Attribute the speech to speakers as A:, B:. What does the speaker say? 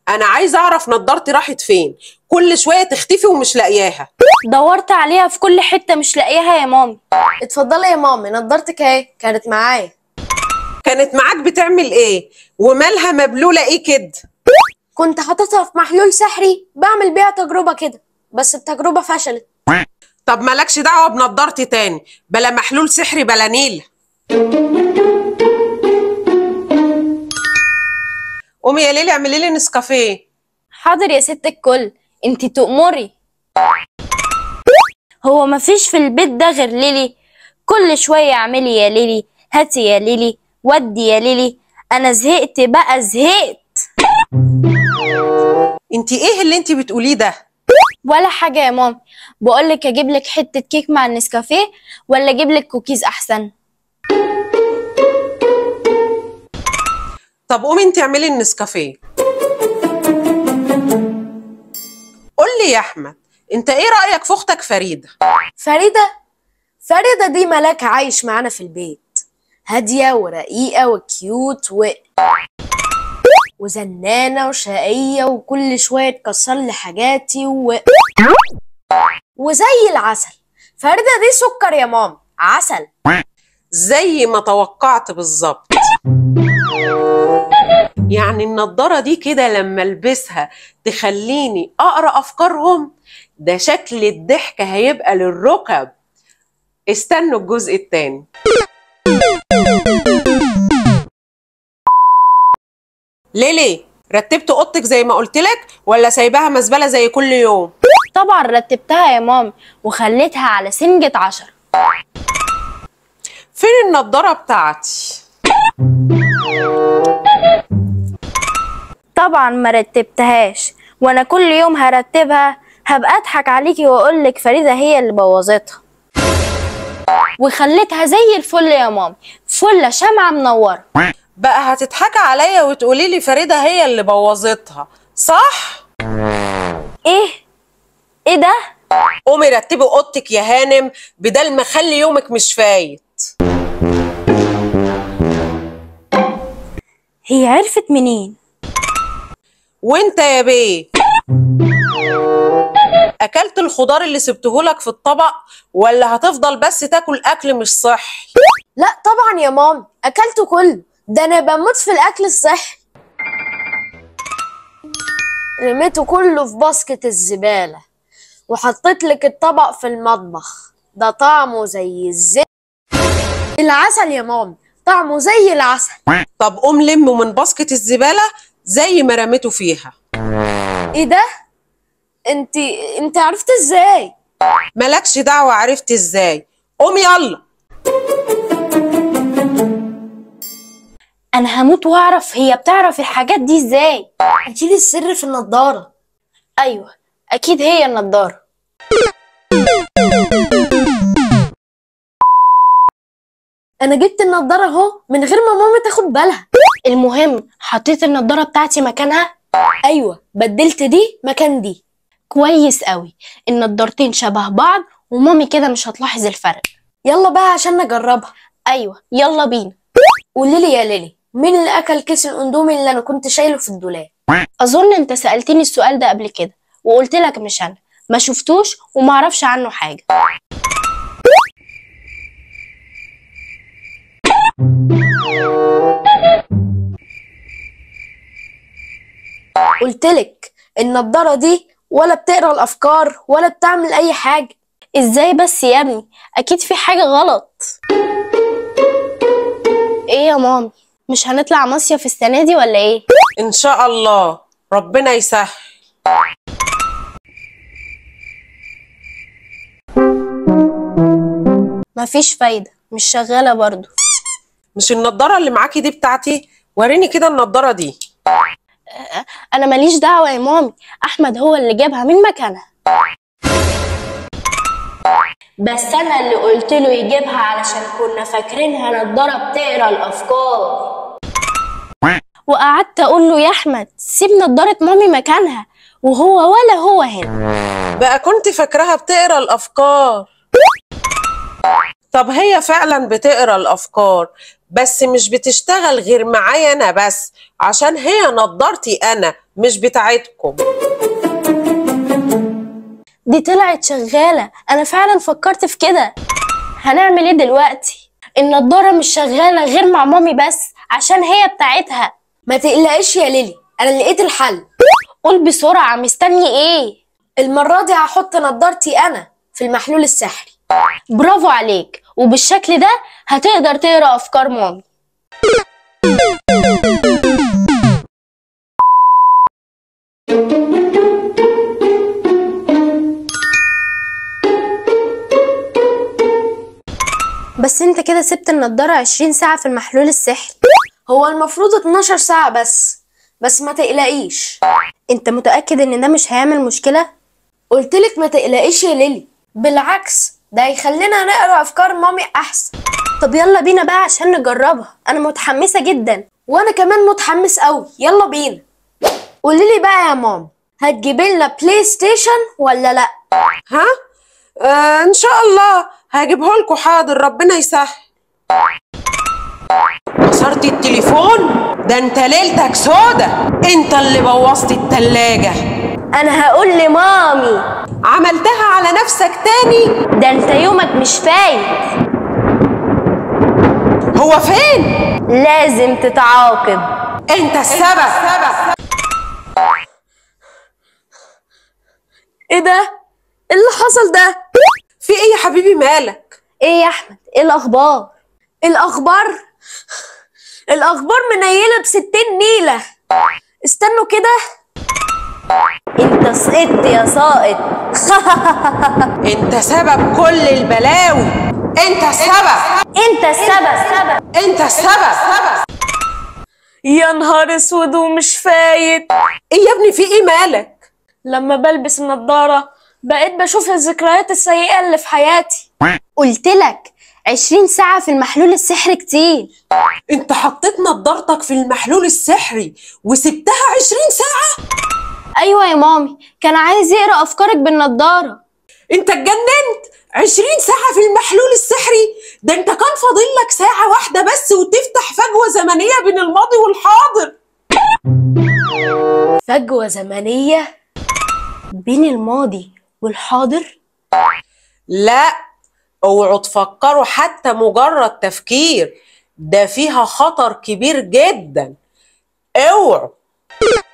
A: انا عايزه اعرف نضارتي راحت فين كل شويه تختفي ومش لاقياها
B: دورت عليها في كل حتة مش لاقياها يا مامي
C: اتفضلي يا مامي نضارتك اهي كانت معايا
A: كانت معاك بتعمل ايه ومالها مبلوله ايه كده
C: كنت حاططها في محلول سحري بعمل بيها تجربة كده بس التجربة فشلت
A: طب مالكش دعوه بنضارتي تاني بلا محلول سحري بلا نيله قومي يا ليلي اعملي لي نسكافيه
B: حاضر يا ست الكل انتي تؤمري هو مفيش في البيت ده غير ليلي كل شوية اعملي يا ليلي هاتي يا ليلي ودي يا ليلي انا زهقت بقى زهقت
A: انت ايه اللي انت بتقوليه ده
B: ولا حاجة يا مامي بقولك اجيب لك حتة كيك مع النسكافيه ولا اجيب لك كوكيز احسن
A: طب قومي انت اعملي النسكافيه قول لي يا احمد انت ايه رايك في اختك فريده
C: فريدة فريدة دي ملاك عايش معانا في البيت هادية ورقيقة وكيوت و وزنانة وشقية وكل شوية تكسر لي حاجاتي و وزي العسل فريدة دي سكر يا ماما عسل
A: زي ما توقعت بالظبط يعني النضاره دي كده لما البسها تخليني اقرا افكارهم ده شكل الضحك هيبقى للركب استنوا الجزء التاني ليلي رتبت اوضتك زي ما قلت لك ولا سايباها مزبله زي كل يوم
B: طبعا رتبتها يا مامي وخليتها على سنجة عشر
A: فين النضاره بتاعتي
B: طبعا ما رتبتهاش وانا كل يوم هرتبها هبقى اضحك عليكي واقولك فريدة هي اللي بوظتها وخليتها زي الفل يا مامي فلة شمعة منورة
A: بقى هتضحكي عليا وتقولي لي فريده هي اللي بوظتها صح
B: ايه ايه ده
A: قومي رتبي اوضتك يا هانم بدل ما اخلي يومك مش فايت
B: هي عرفت منين
A: وانت يا بيه اكلت الخضار اللي سبتهولك في الطبق ولا هتفضل بس تاكل اكل مش صحي
C: لا طبعا يا ماما اكلته كله ده انا بموت في الاكل الصحي رميته كله في باسكت الزبالة وحطيت لك الطبق في المطبخ ده طعمه زي الزيت العسل يا ماما طعمه زي العسل
A: طب قوم لمه من باسكت الزباله زي ما رميته فيها
C: ايه ده انت انت عرفت ازاي
A: مالكش دعوه عرفت ازاي قوم يلا
B: انا هموت واعرف هي بتعرف الحاجات دي ازاي
C: اكيد السر في النضارة
B: ايوه اكيد هي النضارة
C: انا جبت النضارة اهو من غير ما ماما تاخد بالها
B: المهم حطيت النضارة بتاعتي مكانها
C: ايوه بدلت دي مكان دي
B: كويس قوي النضارتين شبه بعض ومامي كده مش هتلاحظ الفرق
C: يلا بقى عشان نجربها
B: ايوه يلا بينا
C: قولي لي يا ليلي مين اللي اكل كيس الاندومي اللي انا كنت شايله في الدولاب
B: اظن انت سألتني السؤال ده قبل كده وقلت لك مش انا ما شفتوش وما اعرفش عنه حاجة
C: قلتلك النضارة دي ولا بتقرا الافكار ولا بتعمل اي حاجة
B: ازاي بس يا ابني اكيد في حاجة غلط ايه يا مامي مش هنطلع مصيف السنة دي ولا ايه
A: ان شاء الله ربنا يسهل
B: مفيش فايدة مش شغالة برضو
A: مش النضاره اللي معاكي دي بتاعتي وريني كده النضاره دي
B: انا ماليش دعوة يا مامي احمد هو اللي جابها من مكانها بس انا اللي قلت له يجيبها علشان كنا فاكرينها نضارة بتقرا الافكار وقعدت اقول له يا احمد سيب نضارة مامي مكانها وهو ولا هو هنا
A: بقى كنت فاكراها بتقرا الافكار طب هي فعلا بتقرا الافكار بس مش بتشتغل غير معايا انا بس عشان هي نضارتي انا مش بتاعتكم
B: دي طلعت شغالة أنا فعلا فكرت في كده هنعمل ايه دلوقتي النضارة مش شغالة غير مع مامي بس عشان هي بتاعتها
C: ما تقلقش يا ليلي انا لقيت الحل
B: قول بسرعة مستني ايه
C: المرة دي هحط نضارتي انا في المحلول السحري
B: برافو عليك وبالشكل ده هتقدر تقرا افكار مامي بس انت كده سبت النضارة 20 ساعة في المحلول السحري
C: هو المفروض 12 ساعة بس بس ما تقلقيش
B: انت متأكد ان ده مش هيعمل مشكلة؟
C: قلتلك ما تقلقيش يا ليلي بالعكس ده هيخلينا نقرا افكار مامي احسن
B: طب يلا بينا بقى عشان نجربها انا متحمسة جدا
C: وانا كمان متحمس قوي يلا بينا قوليلي بقى يا مام هتجيبي لنا بلاي ستيشن ولا لا
A: ها آه ان شاء الله هجيبه لكم حاضر ربنا يسهل كسرت التليفون ده انت ليلتك سودا انت اللي بوظت التلاجة
B: انا هقول لمامي
A: عملتها على نفسك تاني
B: ده انت يومك مش فايت
A: هو فين
B: لازم تتعاقب
A: انت السبب
C: ايه ده ايه اللي حصل ده
A: في ايه يا حبيبي مالك
B: ايه يا احمد ايه الاخبار
C: الاخبار الاخبار منيله بستين نيله استنوا كده
B: انت سقطت يا ساقط
A: انت سبب كل البلاوي انت السبب
B: انت السبب
A: انت السبب
C: يا نهار اسود ومش فايت
A: ايه يا ابني في ايه مالك
C: لما بلبس النضاره بقيت بشوف الذكريات السيئه اللي في حياتي
B: قلت لك 20 ساعة في المحلول السحري كتير
A: انت حطيت نضارتك في المحلول السحري وسبتها عشرين ساعة
B: ايوه يا مامي كان عايز يقرا افكارك بالنضارة
A: انت اتجننت عشرين ساعة في المحلول السحري ده انت كان فاضل لك ساعة واحدة بس وتفتح فجوة زمنية بين الماضي والحاضر
C: فجوه زمنيه
B: بين الماضي والحاضر
A: لا اوعوا تفكروا حتى مجرد تفكير ده فيها خطر كبير جدا اوعوا